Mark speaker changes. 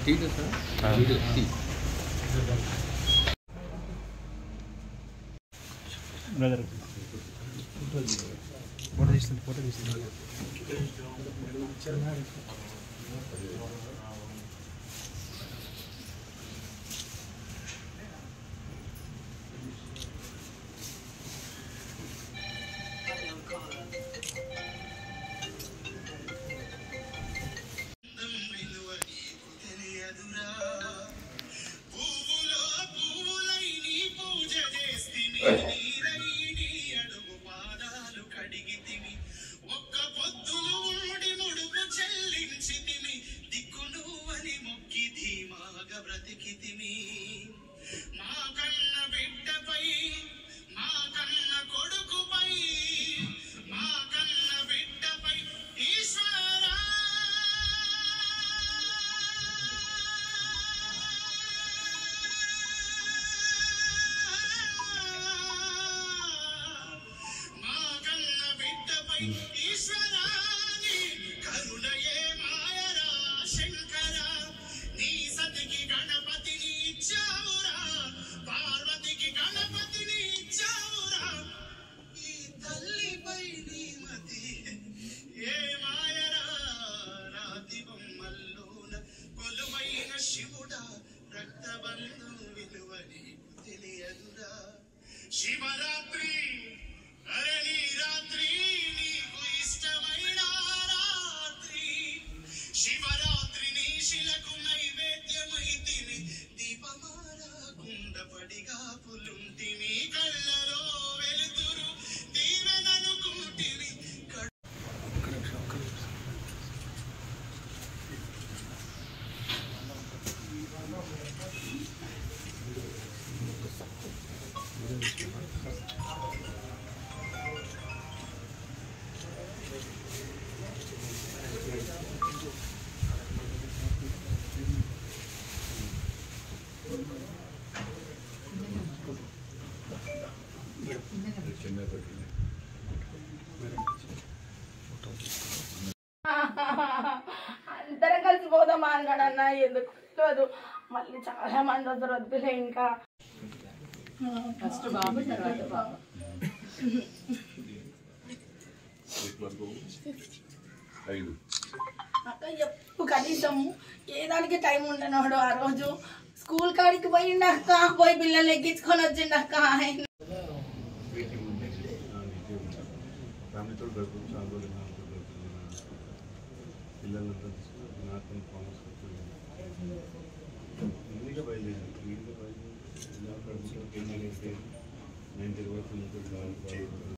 Speaker 1: ठीक है sir video ठीक
Speaker 2: బ్రదర్ ఫోటో తీస్తుంది ఫోటో తీస్తుంది
Speaker 3: పువ్వులో పువ్వులై నీ పూజ చేస్తిని నీరై నీ అడుగు పాదాలు కడిగితిమి ఒక్క పొద్దులు ఉండి ముడుపు చెల్లించితిమి దిక్కు నువ్వని మొక్కి ధీమాగ బ్రతికితిమి మా కన్న బిడ్డపై మా కన్న కొడుకుపై మా కన్న బిడ్డపై ఈశ్వరా మా కన్న బిడ్డపై ఈశ్వరాని కరుణయే మాయరా శంకర నీ సతికి గణపతిని ఇచ్చావురా పార్వతికి గణపతిని ఇచ్చావురా ఈ తల్లిపై నీ మతి ఏ మాయరా రాతి బొమ్మల్లోన కొలువైన శివుడా రక్తబంధం విలువ నీకు తెలియదురా శివరాత్రి అరే నీ రాత్రి నీకు ఇష్టమైన రాత్రి శివరాత్రి నీ శిలకు నైవేద్యమై తిని దీపమారా కుండపడిగా పులుంటిమి కళ్ళలో వెలుతురు దీవెననుకుంటివి
Speaker 4: అందరం కలిసి పోదామా అన్నాడన్న ఎందుకు లేదు మళ్ళీ చాలా మంది వద్దరు వద్దులే ఇంకా
Speaker 5: ఫస్ట్ బాబు తర్వాత పాప
Speaker 1: ఐదు
Speaker 4: అక్క ఎప్పుడు కనీసం ఏ దానికి టైం ఉండనోడు ఆ రోజు స్కూల్ కాడికి పోయిండక్క పోయి పిల్లల్ని ఎక్కించుకొని వచ్చిండక్క ఆయన
Speaker 6: ఫ్యామిలీతో గడుపు చాలా రోజులు నాతో గడుపుతుంది పిల్లలంతా తీసుకుని నాతో కామర్స్ ఇండిగా బయలుదేరాను ఇండిగా బయలుదేరి ఇలా కడుపుతో నైన్టీ వరకు